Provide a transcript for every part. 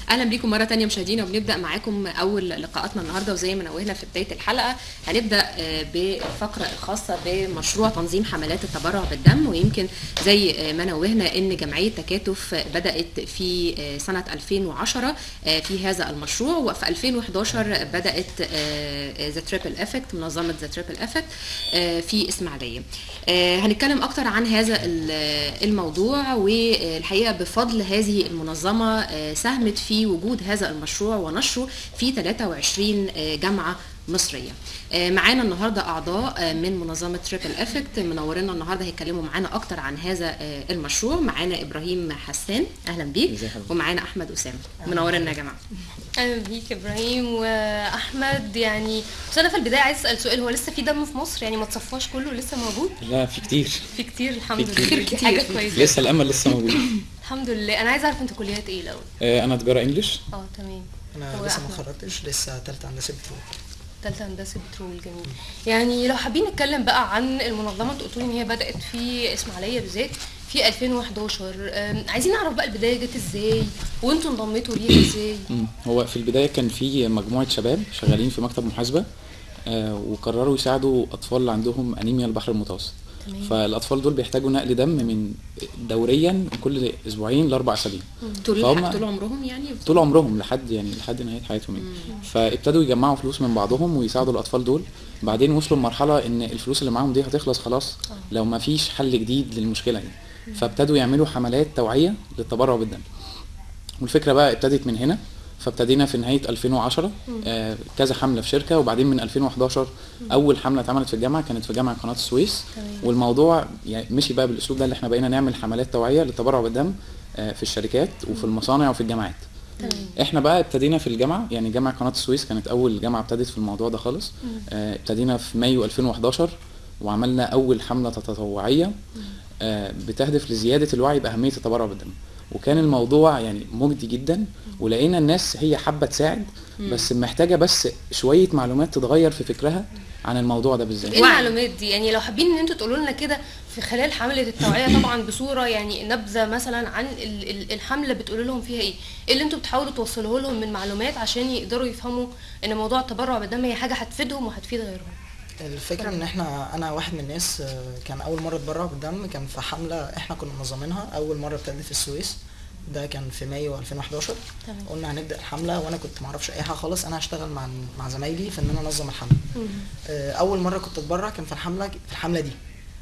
اهلا بيكم مره تانية مشاهدينا وبنبدا معاكم اول لقاءاتنا النهارده وزي ما نوهنا في بدايه الحلقه هنبدا آه، بالفقره الخاصه بمشروع تنظيم حملات التبرع بالدم ويمكن زي آه، ما نوهنا ان جمعيه تكاتف بدات في آه، سنه 2010 آه، في هذا المشروع وفي 2011 بدات ذا تريبل افكت منظمه ذا تريبل افكت في اسماعيليه آه، هنتكلم اكتر عن هذا ال- الموضوع والحقيقه بفضل هذه المنظمه آه، ساهمت في وجود هذا المشروع ونشره في 23 آه، جامعه مصريه آه، معانا النهارده اعضاء آه، من منظمه تريبل افكت منورينا النهارده هيتكلموا معانا اكتر عن هذا آه، المشروع معانا ابراهيم حسان اهلا بيك ازي حضرتك؟ ومعانا احمد اسامه منورينا يا جماعه اهلا بيك ابراهيم واحمد يعني بس انا في البدايه عايز اسال سؤال هو لسه في دم في مصر يعني ما تصفاش كله لسه موجود لا في كتير في كتير الحمد في لله كتير. دي حاجه كويسه لسه الامل لسه موجود الحمد لله انا عايزه اعرف انت كليات ايه الاول آه، انا تجاره انجلش اه تمام انا هو لسه ما أحمد. اتخرجتش لسه تالتة هندسه بترول تالتة هندسه بترول جميل يعني لو حابين نتكلم بقى عن المنظمه انتوا قلتوا لي ان هي بدات في اسماعيليه بالذات في 2011 أم، عايزين نعرف بقى البدايه جت ازاي وانتوا انضميتوا ليها ازاي مم. هو في البدايه كان في مجموعه شباب شغالين في مكتب محاسبه آه، وقرروا يساعدوا اطفال اللي عندهم انيميا البحر المتوسط تمام. فالاطفال دول بيحتاجوا نقل دم من دوريا كل اسبوعين لاربع اسابيع طول فهم- طول عمرهم يعني طول عمرهم لحد يعني لحد نهايه حياتهم يعني فابتدوا يجمعوا فلوس من بعضهم ويساعدوا الاطفال دول بعدين وصلوا لمرحله ان الفلوس اللي معاهم دي هتخلص خلاص لو ما فيش حل جديد للمشكله دي فابتدوا يعملوا حملات توعيه للتبرع بالدم والفكره بقى ابتدت من هنا فابتدينا في نهايه 2010 آه كذا حمله في شركه وبعدين من 2011 اول حمله اتعملت في الجامعه كانت في جامعه قناه السويس تمام. والموضوع يعني مشي بقى بالاسلوب ده اللي احنا بقينا نعمل حملات توعيه للتبرع بالدم آه في الشركات وفي المصانع وفي الجامعات تمام احنا بقى ابتدينا في الجامعه يعني جامعه قناه السويس كانت اول جامعه ابتدت في الموضوع ده خالص آه، ابتدينا في مايو 2011 وعملنا اول حمله تطوعيه آه، بتهدف لزياده الوعي باهميه التبرع بالدم وكان الموضوع يعني مجدي جدا ولقينا الناس هي حابه تساعد بس محتاجه بس شويه معلومات تتغير في فكرها عن الموضوع ده بالذات ايه وعي. المعلومات دي يعني لو حابين ان انتوا تقولوا لنا كده في خلال حمله التوعيه طبعا بصوره يعني نبذه مثلا عن ال- ال- الحمله بتقولوا لهم فيها ايه ايه اللي انتوا بتحاولوا توصلوه لهم من معلومات عشان يقدروا يفهموا ان موضوع التبرع بالدم هي حاجه هتفيدهم وهتفيد غيرهم الفكره ان احنا انا واحد من الناس آه، كان اول مره اتبرع بالدم كان في حمله احنا كنا منظمينها اول مره ابتدت في السويس ده كان في مايو 2011 تمام. قلنا هنبدا الحمله وانا كنت ما اعرفش اي حاجه خالص انا هشتغل مع مع زمايلي في ان انا انظم الحمله آه، اول مره كنت اتبرع كان في الحمله في الحمله دي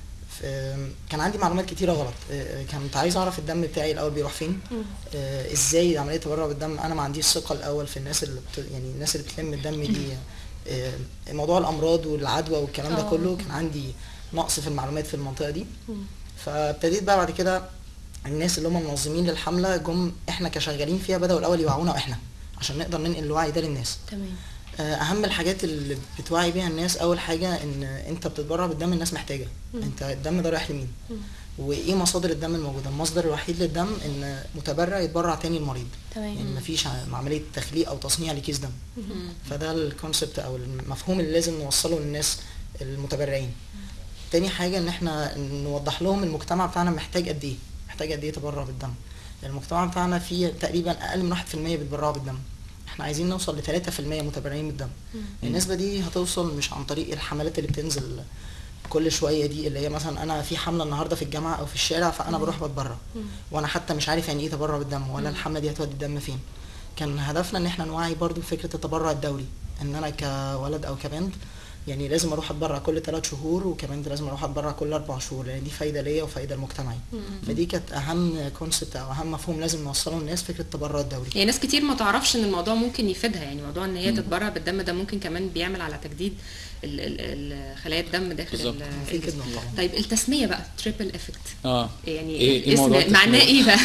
في- كان عندي معلومات كتيره غلط آه، كنت عايز اعرف الدم بتاعي الاول بيروح فين آه، ازاي عمليه التبرع بالدم انا ما عنديش ثقه الاول في الناس اللي بت... يعني الناس اللي بتلم الدم دي آه، موضوع الامراض والعدوى والكلام ده آه. كله كان عندي نقص في المعلومات في المنطقه دي فابتديت بقى بعد كده الناس اللي هم منظمين للحمله جم احنا كشغالين فيها بداوا الاول يوعونا احنا عشان نقدر ننقل الوعي ده للناس تمام آه، اهم الحاجات اللي بتوعي بيها الناس اول حاجه ان انت بتتبرع بالدم الناس محتاجه انت الدم ده رايح لمين وايه مصادر الدم الموجوده المصدر الوحيد للدم ان متبرع يتبرع تاني للمريض تمام. يعني مفيش ع- عمليه تخليق او تصنيع لكيس دم فده الكونسبت او المفهوم اللي لازم نوصله للناس المتبرعين تاني حاجه ان احنا نوضح لهم المجتمع بتاعنا محتاج قد ايه محتاج قد ايه يتبرع بالدم المجتمع بتاعنا فيه تقريبا اقل من 1% بيتبرعوا بالدم احنا عايزين نوصل ل 3% متبرعين بالدم النسبه دي هتوصل مش عن طريق الحملات اللي بتنزل كل شويه دي اللي هي مثلا انا في حمله النهارده في الجامعه او في الشارع فانا بروح بتبرع وانا حتى مش عارف يعني ايه تبرع بالدم ولا الحمله دي هتودي الدم فين كان هدفنا ان احنا نوعي برضو فكره التبرع الدوري ان انا كولد او كبنت يعني لازم اروح اتبرع كل ثلاث شهور وكمان لازم اروح اتبرع كل اربع شهور لان دي فايده ليا وفايده لمجتمعي فدي كانت اهم كونسبت او اهم مفهوم لازم نوصله للناس فكره التبرع الدوري يعني ناس كتير ما تعرفش ان الموضوع ممكن يفيدها يعني موضوع ان هي تتبرع بالدم ده ممكن كمان بيعمل على تجديد ال- ال- ال- خلايا الدم داخل بالظبط. ال- مفيد الجسم. جدا طبعا. طيب التسميه بقى تريبل افكت اه يعني إيه- إيه موضوع اسم معناه التسمية؟ ايه بقى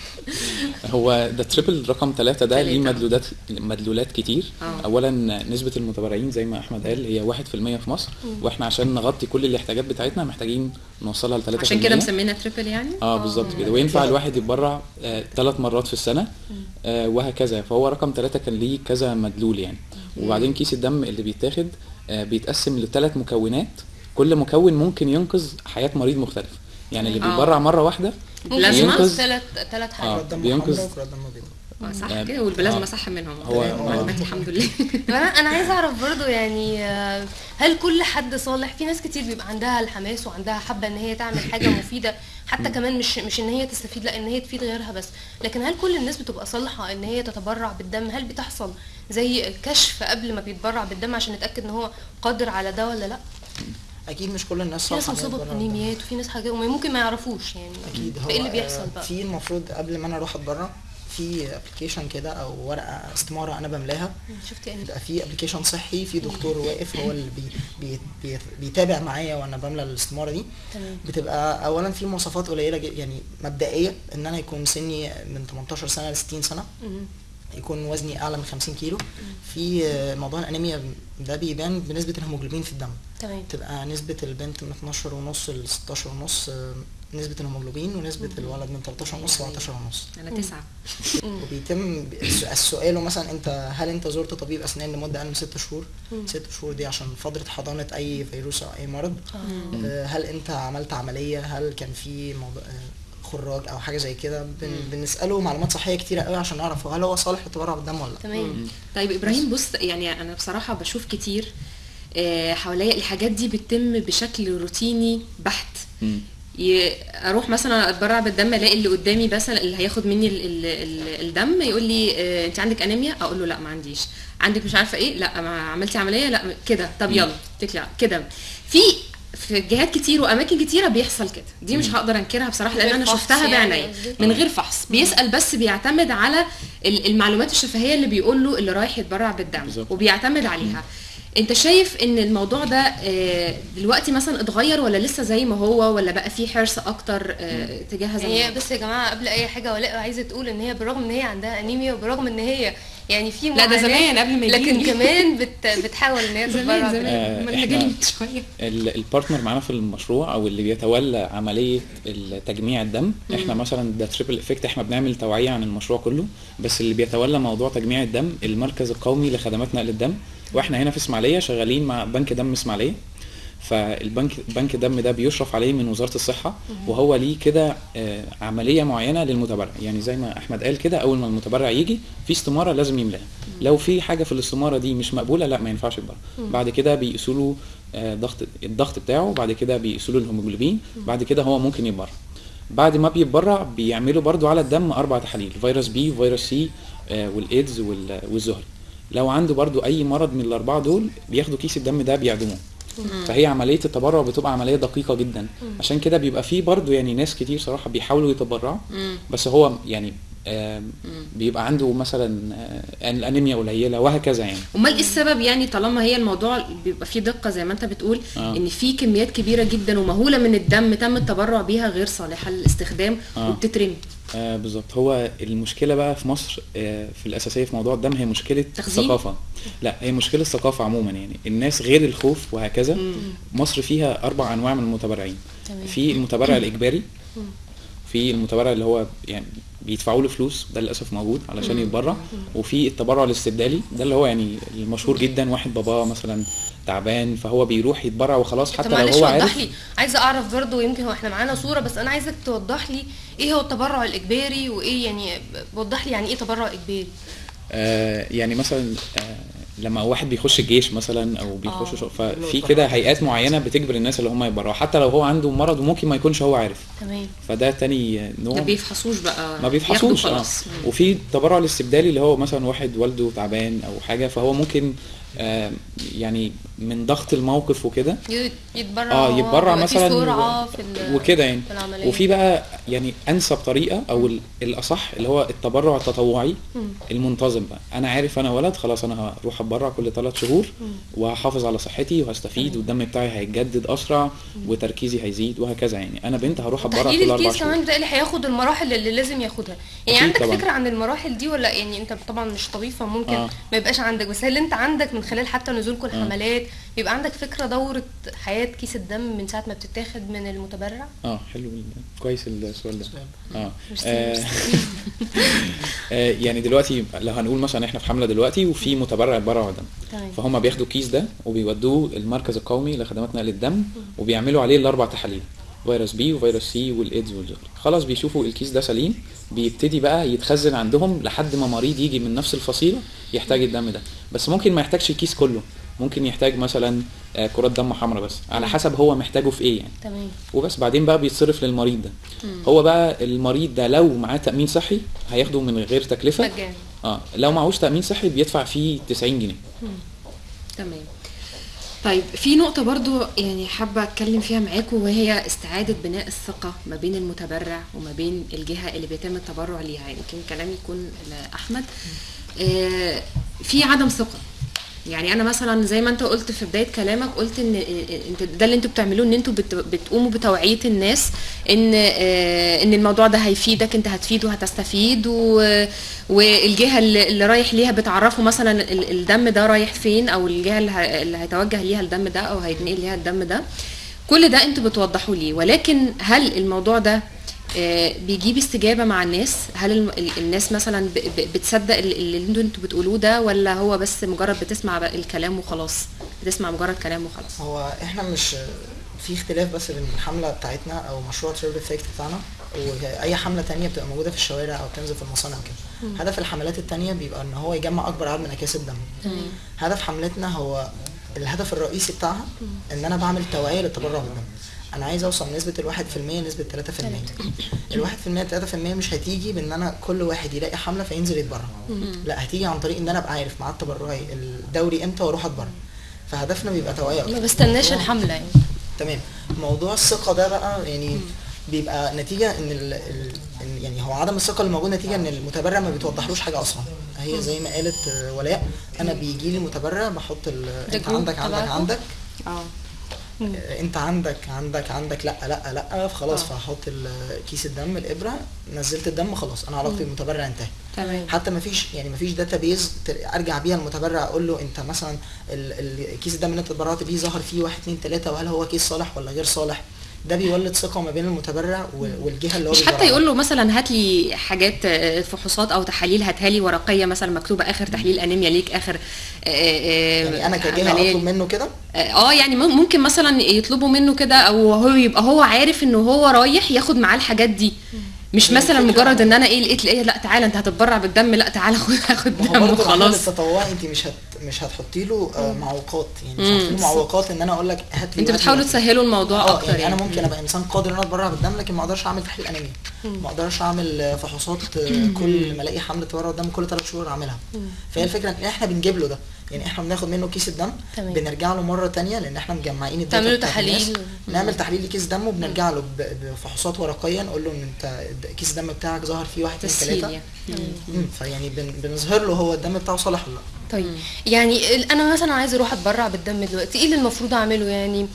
هو ده تريبل رقم ثلاثة ده ليه تلاتة. مدلولات مدلولات كتير آه. اولا نسبة المتبرعين زي ما احمد قال هي 1% في مصر واحنا عشان نغطي كل الاحتياجات بتاعتنا محتاجين نوصلها ل 3% عشان كده مسمينها تريبل يعني اه بالظبط كده وينفع الواحد يتبرع ثلاث مرات في السنة آه وهكذا فهو رقم ثلاثة كان ليه كذا مدلول يعني وبعدين كيس الدم اللي بيتاخد آه بيتقسم لثلاث مكونات كل مكون ممكن ينقذ حياة مريض مختلف يعني اللي آه. بيتبرع مرة واحدة ممكن لازمة؟ ينقذ ينقذ ثلاث ثلاث آه. حاجات كرات دم بينقذ- حمراء وكرات دم بيضاء اه صح آه، كده والبلازما آه. صح منهم هو- هو معلوماتي الحمد لله طب انا انا عايزه اعرف برضو يعني آه، هل كل حد صالح في ناس كتير بيبقى عندها الحماس وعندها حابه ان هي تعمل حاجه مفيده حتى كمان مش مش ان هي تستفيد لا ان هي تفيد غيرها بس لكن هل كل الناس بتبقى صالحه ان هي تتبرع بالدم هل بتحصل زي كشف قبل ما بيتبرع بالدم عشان نتاكد ان هو قادر على ده ولا لا اكيد مش كل الناس في ناس صالحة إن هي مصابه تتبرع بانيميات وفي ناس حاجات وممكن ما يعرفوش يعني اكيد هو ايه اللي آه، بيحصل بقى في المفروض قبل ما انا اروح اتبرع في ابلكيشن كده او ورقه استماره انا بملاها شفت يعني بيبقى في ابلكيشن صحي في دكتور واقف هو اللي بي بي بي بيتابع معايا وانا بملى الاستماره دي تمام بتبقى اولا في مواصفات قليله جد- يعني مبدئيه ان انا يكون سني من 18 سنه ل 60 سنه مهم. يكون وزني اعلى من 50 كيلو في آه، موضوع الانيميا ده بيبان بنسبه الهيموجلوبين في الدم تمام تبقى نسبة البنت من 12 ونص ل 16 ونص آه، نسبة الهيموجلوبين ونسبة الولد من 13 ونص ل 17 ونص انا تسعه وبيتم الس- السؤال مثلا انت هل انت زرت طبيب اسنان لمدة اقل من 6 شهور؟ 6 شهور دي عشان فترة حضانة اي فيروس او اي مرض آه، هل انت عملت عملية هل كان في موضوع آه، خراج او حاجة زي كده بن بنسأله معلومات صحية كتيرة قوي عشان نعرف هل هو صالح للتبرع بالدم ولا لا تمام طيب ابراهيم بص يعني انا بصراحه بشوف كتير آه، حواليا الحاجات دي بتتم بشكل روتيني بحت مم. ي- اروح مثلا اتبرع بالدم الاقي اللي قدامي مثلا اللي هياخد مني ال ال ال الدم يقول لي آه، انت عندك انيميا اقول له لا ما عنديش عندك مش عارفه ايه لا ما عملتي عمليه لا كده طب يلا اتكلي على- كده في في جهات كتير واماكن كتيره بيحصل كده دي مش هقدر انكرها بصراحه من لان غير انا فحص شفتها يعني بعينيا قصدك؟ من غير فحص بيسال بس بيعتمد على ال- المعلومات الشفهيه اللي بيقول له اللي رايح يتبرع بالدم بالظبط. وبيعتمد عليها انت شايف ان الموضوع ده آه، دلوقتي مثلا اتغير ولا لسه زي ما هو ولا بقى فيه حرص اكتر آه، تجاه هذا هي الموضوع؟ بس يا جماعه قبل اي حاجه ولاء عايزه تقول ان هي بالرغم ان هي عندها انيميا وبالرغم ان هي يعني في لا، ده معاناة، زمان قبل ما لكن يجيلي. كمان بت بتحاول ان هي تتبرع زمان بالدم. زمان آه، ما إحنا- انا جالي من شويه ال- البارتنر معانا في المشروع او اللي بيتولى عمليه تجميع الدم احنا مثلا ده تريبل افكت احنا بنعمل توعيه عن المشروع كله بس اللي بيتولى موضوع تجميع الدم المركز القومي لخدمات نقل الدم واحنا هنا في اسماعيليه شغالين مع بنك دم اسماعيليه فالبنك بنك الدم ده بيشرف عليه من وزاره الصحه وهو ليه كده آه، عمليه معينه للمتبرع يعني زي ما احمد قال كده اول ما المتبرع يجي في استماره لازم يملاها لو في حاجه في الاستماره دي مش مقبوله لا ما ينفعش يتبرع بعد كده بيقيسوا له آه، ضغط الضغط بتاعه بعد كده بيقيسوا له الهيموجلوبين بعد كده هو ممكن يتبرع بعد ما بيتبرع بيعملوا برضو على الدم اربع تحاليل فيروس بي وفيروس سي آه، والايدز وال- والزهري لو عنده برضو اي مرض من الاربعه دول بياخدوا كيس الدم ده بيعدموه فهي عمليه التبرع بتبقى عمليه دقيقه جدا عشان كده بيبقى فيه برضو يعني ناس كتير صراحه بيحاولوا يتبرعوا بس هو يعني آم، بيبقى عنده مثلا آه، الانيميا قليله وهكذا يعني امال ايه السبب يعني طالما هي الموضوع بيبقى فيه دقه زي ما انت بتقول آه. ان في كميات كبيره جدا ومهوله من الدم تم التبرع بيها غير صالحه للاستخدام آه. وبتترمي آه بالظبط هو المشكله بقى في مصر آه في الاساسيه في موضوع الدم هي مشكله تخزين؟ ثقافه لا هي مشكله ثقافه عموما يعني الناس غير الخوف وهكذا مصر فيها اربع انواع من المتبرعين تمام. في المتبرع الاجباري في المتبرع اللي هو يعني بيدفعوا له فلوس ده للاسف موجود علشان يتبرع وفي التبرع الاستبدالي ده اللي هو يعني المشهور جدا واحد باباه مثلا تعبان فهو بيروح يتبرع وخلاص طب حتى لو معلش هو وضح عارف لي عايزه اعرف برضو يمكن هو احنا معانا صوره بس انا عايزك توضح لي ايه هو التبرع الاجباري وايه يعني وضح لي يعني ايه تبرع اجباري آه يعني مثلا آه لما واحد بيخش الجيش مثلا او بيخش آه. شغل ففي كده هيئات معينه بتجبر الناس اللي هم يتبرعوا حتى لو هو عنده مرض وممكن ما يكونش هو عارف تمام فده تاني نوع ما بيفحصوش بقى ما ياخدوا بيفحصوش اه خلاص وفي التبرع الاستبدالي اللي هو مثلا واحد والده تعبان او حاجه فهو ممكن آه يعني من ضغط الموقف وكده ي- يتبرع اه هو يتبرع بيبقى في مثلا سرعه و- في ال- وكده يعني في العمليه وفي بقى يعني انسب طريقه او ال- الاصح اللي هو التبرع التطوعي المنتظم بقى انا عارف انا ولد خلاص انا هروح اتبرع كل ثلاث شهور وهحافظ على صحتي وهستفيد والدم بتاعي هيتجدد اسرع وتركيزي هيزيد وهكذا يعني انا بنت هروح اتبرع تحليل كل اربع الكيس شهور كمان بتقلي هياخد المراحل اللي لازم ياخدها يعني أكيد عندك طبعاً. فكره عن المراحل دي ولا يعني انت طبعا مش طبيب فممكن آه. ما يبقاش عندك بس هل انت عندك من خلال حتى نزولكم الحملات بيبقى عندك فكره دوره حياه كيس الدم من ساعه ما بتتاخد من المتبرع اه حلو ال- كويس السؤال ده اه ميرسي، آه، ميرسي. آه، يعني دلوقتي لو هنقول مثلا احنا في حمله دلوقتي وفي متبرع اتبرع دم تمام فهم بياخدوا الكيس ده وبيودوه المركز القومي لخدمات نقل الدم وبيعملوا عليه الاربع تحاليل فيروس بي وفيروس سي والايدز والزهر خلاص بيشوفوا الكيس ده سليم بيبتدي بقى يتخزن عندهم لحد ما مريض يجي من نفس الفصيله يحتاج الدم ده بس ممكن ما يحتاجش الكيس كله ممكن يحتاج مثلا آه، كرات دم حمراء بس على حسب هو محتاجه في ايه يعني تمام وبس بعدين بقى بيتصرف للمريض ده هو بقى المريض ده لو معاه تامين صحي هياخده من غير تكلفه مجاني اه لو معهوش تامين صحي بيدفع فيه 90 جنيه تمام طيب في نقطة برضو يعني حابة أتكلم فيها معاكم وهي استعادة بناء الثقة ما بين المتبرع وما بين الجهة اللي بيتم التبرع ليها يمكن كلامي يكون لأحمد آه، في عدم ثقة يعني انا مثلا زي ما انت قلت في بدايه كلامك قلت ان انت ده اللي انتوا بتعملوه ان انتوا بت- بتقوموا بتوعيه الناس ان آه، ان الموضوع ده هيفيدك انت هتفيد وهتستفيد و- والجهه اللي اللي رايح ليها بتعرفه مثلا ال- الدم ده رايح فين او الجهه اللي ه- اللي هيتوجه ليها الدم ده او هيتنقل ليها الدم ده كل ده انتوا بتوضحوا ليه ولكن هل الموضوع ده آه، بيجيب استجابه مع الناس هل الم- ال- الناس مثلا ب- ب- بتصدق ال- اللي انتوا انتوا بتقولوه ده ولا هو بس مجرد بتسمع بقى الكلام وخلاص بتسمع مجرد كلام وخلاص هو احنا مش في اختلاف بس بين الحمله بتاعتنا او مشروع تريبل افكت بتاعنا واي حمله تانية بتبقى موجوده في الشوارع او بتنزل في المصانع كده هدف الحملات التانية بيبقى ان هو يجمع اكبر عدد من اكياس الدم هدف حملتنا هو الهدف الرئيسي بتاعها ان انا بعمل توعيه للتبرع بالدم انا عايز اوصل نسبه الواحد في المية نسبه 3% الواحد في المية 3% مش هتيجي بان انا كل واحد يلاقي حمله فينزل يتبرع لا هتيجي عن طريق ان انا ابقى عارف ميعاد تبرعي الدوري امتى واروح اتبرع فهدفنا بيبقى توعيه ما أكتر. بستناش موضوع- الحمله يعني تمام موضوع الثقه ده بقى يعني بيبقى نتيجه ان ال ال إن يعني هو عدم الثقه اللي موجود نتيجه ان المتبرع ما بيتوضحلوش حاجه اصلا هي زي ما قالت آه، ولاء انا بيجي لي متبرع بحط ال- انت الجروب عندك عندك تبعكم؟ عندك اه آه، انت عندك عندك عندك لا لا لا فخلاص آه. فهحط ال- كيس الدم الابره نزلت الدم خلاص انا علاقتي بالمتبرع انتهت تمام حتى ما فيش يعني ما فيش داتابيز ارجع بيها المتبرع اقول له انت مثلا ال- ال- كيس الدم اللي انت اتبرعت بيه ظهر فيه واحد اتنين تلاته وهل هو كيس صالح ولا غير صالح ده بيولد ثقه ما بين المتبرع و- والجهه اللي هو مش بيتبرع حتى لها. يقول له مثلا هات لي حاجات آه، فحوصات او تحاليل هاتها لي ورقيه مثلا مكتوبه اخر تحليل انيميا ليك اخر آه، آه، يعني انا كجهه عملية اطلب منه كده اه يعني مم- ممكن مثلا يطلبوا منه كده او هو يبقى هو عارف انه هو رايح ياخد معاه الحاجات دي مش هي مثلا الفكرة- مجرد ان انا ايه لقيت ايه لا تعالى انت هتتبرع بالدم لا تعالى خد خد ما هو دم برضه العمل وخلاص التطوعي انت مش هت مش هتحطي له آه، معوقات يعني مش مم. هتحطي له معوقات ان انا اقول لك هات لي انتوا واحد بتحاولوا واحد. تسهلوا الموضوع اه اكتر يعني انا ممكن ابقى انسان قادر ان انا اتبرع بالدم لكن ما اقدرش اعمل تحليل انيميا ما اقدرش اعمل آه، فحوصات آه، كل ما الاقي حمله تبرع دم كل ثلاث شهور اعملها فهي الفكره ان احنا بنجيب له ده يعني احنا بناخد منه كيس الدم تمام. بنرجع له مره تانية لان احنا مجمعين الداتا تعملوا بتاعت تحاليل. الناس. نعمل تحليل لكيس دم وبنرجع له ب- بفحوصات ورقيه نقول له ان انت كيس الدم بتاعك ظهر فيه واحد اتنين تسهيل تلاته يعني. مم. فيعني بن بنظهر له هو الدم بتاعه صالح ولا لا طيب يعني ال- انا مثلا عايزه اروح اتبرع بالدم دلوقتي ايه اللي المفروض اعمله يعني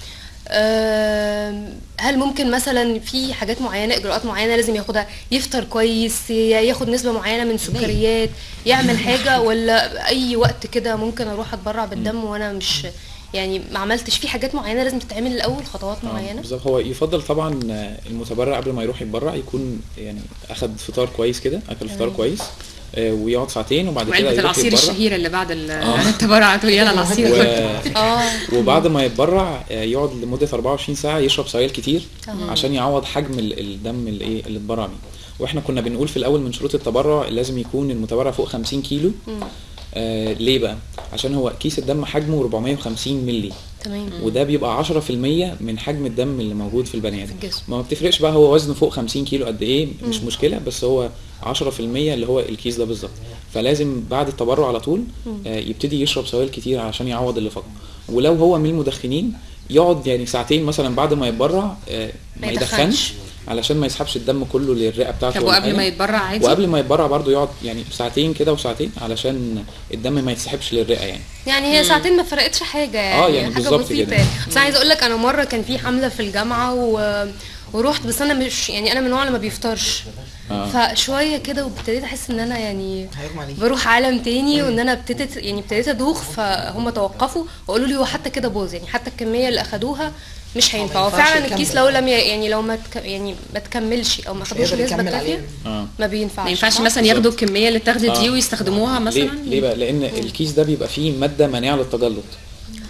آم، هل ممكن مثلا في حاجات معينه اجراءات معينه لازم ياخدها يفطر كويس ي- ياخد نسبه معينه من سكريات يعمل حاجه ولا اي وقت كده ممكن اروح اتبرع بالدم وانا مش يعني ما عملتش في حاجات معينه لازم تتعمل الاول خطوات آه، معينه بالظبط هو يفضل طبعا آه، المتبرع قبل ما يروح يتبرع يكون يعني اخد فطار كويس كده اكل فطار كويس آه، ويقعد ساعتين وبعد كده وعلبه يروح العصير يتبرع. الشهيره اللي بعد ال- آه. التبرع تقول يلا العصير و... خد. اه وبعد ما يتبرع آه، يقعد لمده 24 ساعه يشرب سوائل كتير آه. عشان يعوض حجم ال- الدم اللي ايه اللي اتبرع بيه واحنا كنا بنقول في الاول من شروط التبرع لازم يكون المتبرع فوق 50 كيلو آه ليه بقى عشان هو كيس الدم حجمه 450 مللي تمام وده بيبقى 10% من حجم الدم اللي موجود في البني ادم في الجسم. ما بتفرقش بقى هو وزنه فوق 50 كيلو قد ايه مش مشكله بس هو 10% اللي هو الكيس ده بالظبط فلازم بعد التبرع على طول آه يبتدي يشرب سوائل كتير عشان يعوض اللي فقده ولو هو من المدخنين يقعد يعني ساعتين مثلا بعد ما يتبرع آه ما ما يدخنش. يدخنش علشان ما يسحبش الدم كله للرئه بتاعته طب ولا وقبل حاجة. ما يتبرع عادي وقبل ما يتبرع برضه يقعد يعني ساعتين كده وساعتين علشان الدم ما يتسحبش للرئه يعني يعني هي ساعتين ما فرقتش حاجه يعني, آه، يعني حاجه بالظبط بسيطه كده. يعني بس عايزه اقول لك انا مره كان في حمله في الجامعه و... ورحت بس انا مش يعني انا من النوع اللي ما بيفطرش آه. فشويه كده وابتديت احس ان انا يعني هيغمى عليك بروح عالم تاني وان انا ابتديت يعني ابتديت ادوخ فهم توقفوا وقالوا لي هو حتى كده باظ يعني حتى الكميه اللي اخدوها مش هينفع ما ينفعش وفعلا الكيس يكمل. لو لم ي... يعني لو ما تك... يعني ما تكملش او ما مش خدوش هيقدر النسبه يكمل الكافيه عليها اه ما بينفعش ما ينفعش صح؟ مثلا ياخدوا الكميه اللي اتاخدت دي آه. ويستخدموها مثلا ليه ليه بقى لان الكيس ده بيبقى فيه ماده مانعه للتجلط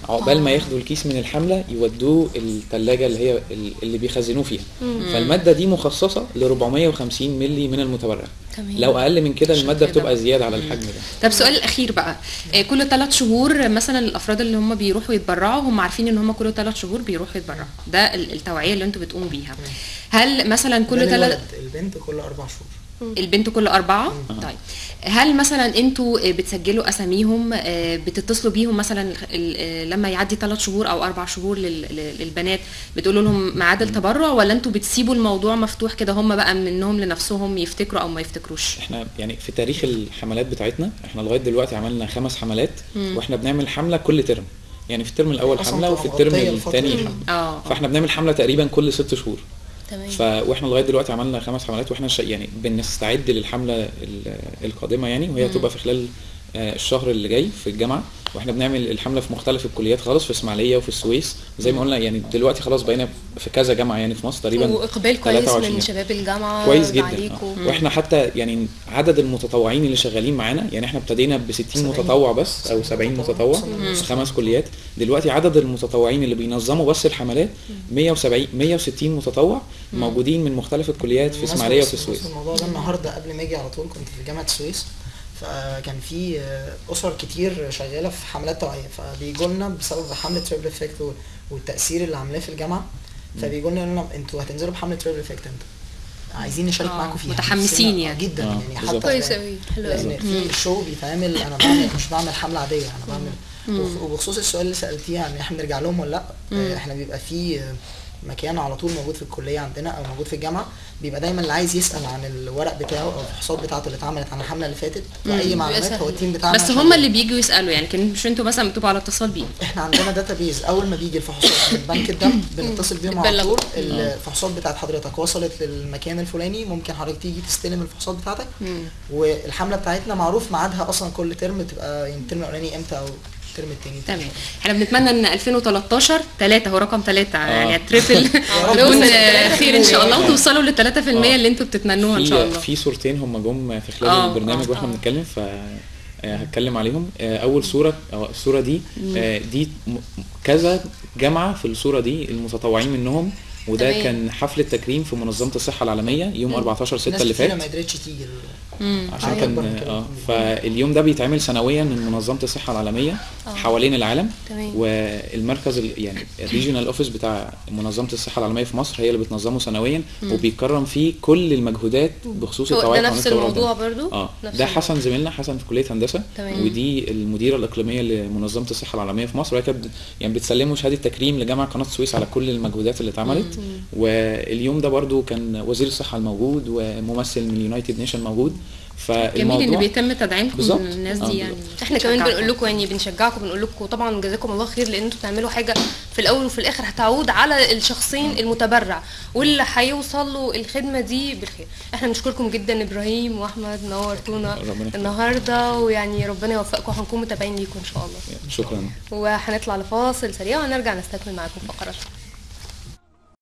عقبال ما ياخدوا الكيس من الحمله يودوه الثلاجه اللي هي ال- اللي بيخزنوه فيها فالماده دي مخصصه ل 450 مللي من المتبرع تمام. لو اقل من كده الماده كده. بتبقى زياده على الحجم ده طب السؤال الاخير بقى آه، كل ثلاث شهور مثلا الافراد اللي هم بيروحوا يتبرعوا هم عارفين ان هم كل ثلاث شهور بيروحوا يتبرعوا ده ال- التوعيه اللي انتوا بتقوموا بيها هل مثلا ده كل ثلاث للولد البنت كل اربع شهور البنت كل أربعة طيب هل مثلا انتوا بتسجلوا اساميهم آه، بتتصلوا بيهم مثلا ال- آه، لما يعدي ثلاث شهور او اربع شهور لل- لل- للبنات بتقولوا لهم ميعاد التبرع ولا انتوا بتسيبوا الموضوع مفتوح كده هم بقى منهم لنفسهم يفتكروا او ما يفتكروش احنا يعني في تاريخ الحملات بتاعتنا احنا لغايه دلوقتي عملنا خمس حملات واحنا بنعمل حمله كل ترم يعني في الترم الاول أصلاً حمله بتبقى وفي الترم مغطية الفترة الثاني دي. حمله اه فاحنا بنعمل حمله تقريبا كل ست شهور تمام ف واحنا لغايه دلوقتي عملنا خمس حملات واحنا شا... يعني بنستعد للحمله ال- القادمه يعني وهي هتبقى في خلال آه، الشهر اللي جاي في الجامعه واحنا بنعمل الحمله في مختلف الكليات خالص في اسماعيليه وفي السويس زي ما قلنا يعني دلوقتي خلاص بقينا في كذا جامعه يعني في مصر تقريبا واقبال كويس 23 من شباب الجامعه كويس جدا عليكم آه. واحنا حتى يعني عدد المتطوعين اللي شغالين معانا يعني احنا ابتدينا ب 60 70 متطوع بس او 70 متطوع في خمس كليات دلوقتي عدد المتطوعين اللي بينظموا بس الحملات 170 160 متطوع موجودين من مختلف الكليات في بالمناسبة اسماعيليه بس وفي السويس بخصوص الموضوع ده النهارده قبل ما اجي على طول كنت في جامعه السويس فكان في آه، اسر كتير شغاله في حملات توعيه فبيجوا لنا بسبب حمله تريبل افكت والتاثير اللي عاملاه في الجامعه فبيجوا لنا يقولوا لنا انتوا هتنزلوا بحمله تريبل افكت امتى؟ عايزين نشارك آه، معاكم فيها متحمسين نفسنا- يعني. جدا آه، يعني بالظبط. حتى كويس قوي حلو لان قوي في الشو بيتعمل انا بعمل مش بعمل حمله عاديه انا بعمل وخ- وبخصوص السؤال اللي سالتيه عن احنا بنرجع لهم ولا لا آه، احنا بيبقى في آه، مكان على طول موجود في الكليه عندنا او موجود في الجامعه بيبقى دايما اللي عايز يسال عن الورق بتاعه او الفحوصات بتاعته اللي اتعملت عن الحمله اللي فاتت واي معلومات سهل. هو التيم بتاعنا بس هم شغال. اللي بييجوا يسالوا يعني كان مش انتوا مثلا بتبقوا على اتصال بيهم احنا عندنا داتابيز اول ما بيجي الفحوصات من بنك الدم بنتصل بيهم على بتبلغوا. طول الفحوصات بتاعت حضرتك وصلت للمكان الفلاني ممكن حضرتك تيجي تستلم الفحوصات بتاعتك والحمله بتاعتنا معروف ميعادها اصلا كل ترم تبقى يعني الترم الاولاني امتى او الترم التاني تمام احنا بنتمنى ان 2013 ثلاثة هو رقم ثلاثة يعني تريبل رب نكون نوصل آه، خير ان شاء الله آه. وتوصلوا لل 3% آه. اللي انتوا بتتمنوها ان شاء في الله في صورتين هم جم في خلال آه، البرنامج آه، واحنا آه. بنتكلم ف آه، هتكلم عليهم آه، اول صوره أو الصوره دي آه، دي م- كذا جامعه في الصوره دي المتطوعين منهم وده تمام. كان حفله تكريم في منظمه الصحه العالميه يوم 14 6 ناس اللي كتيرة فات ما قدرتش تيجي عشان أيوة، كان أكبر من كده اه بكتير. فاليوم ده بيتعمل سنويا من منظمه الصحه العالميه حوالين العالم تمام. والمركز ال- يعني الريجونال اوفيس بتاع منظمه الصحه العالميه في مصر هي اللي بتنظمه سنويا وبيكرم فيه كل المجهودات بخصوص هو التوعيه ده قانون نفس التورم الموضوع ده. برضو اه نفس ده الموضوع. حسن زميلنا حسن في كليه هندسه تمام. ودي المديره الاقليميه لمنظمه الصحه العالميه في مصر وهي كانت يعني بتسلموا شهاده تكريم لجامعه قناه السويس على كل المجهودات اللي اتعملت واليوم ده برضو كان وزير الصحه الموجود وممثل من اليونايتد نيشن موجود جميل ان فالموضوع بيتم تدعيمكم بالظبط. من الناس آه، دي يعني احنا كمان بنشجعكم. بنقول لكم يعني بنشجعكم بنقول لكم طبعا جزاكم الله خير لان انتوا بتعملوا حاجه في الاول وفي الاخر هتعود على الشخصين المتبرع واللي هيوصل له الخدمه دي بالخير احنا بنشكركم جدا ابراهيم واحمد نورتونا ربنا يخليك. النهارده ويعني ربنا يوفقكم هنكون متابعين ليكم ان شاء الله شكرا وهنطلع لفاصل سريع ونرجع نستكمل معاكم فقرات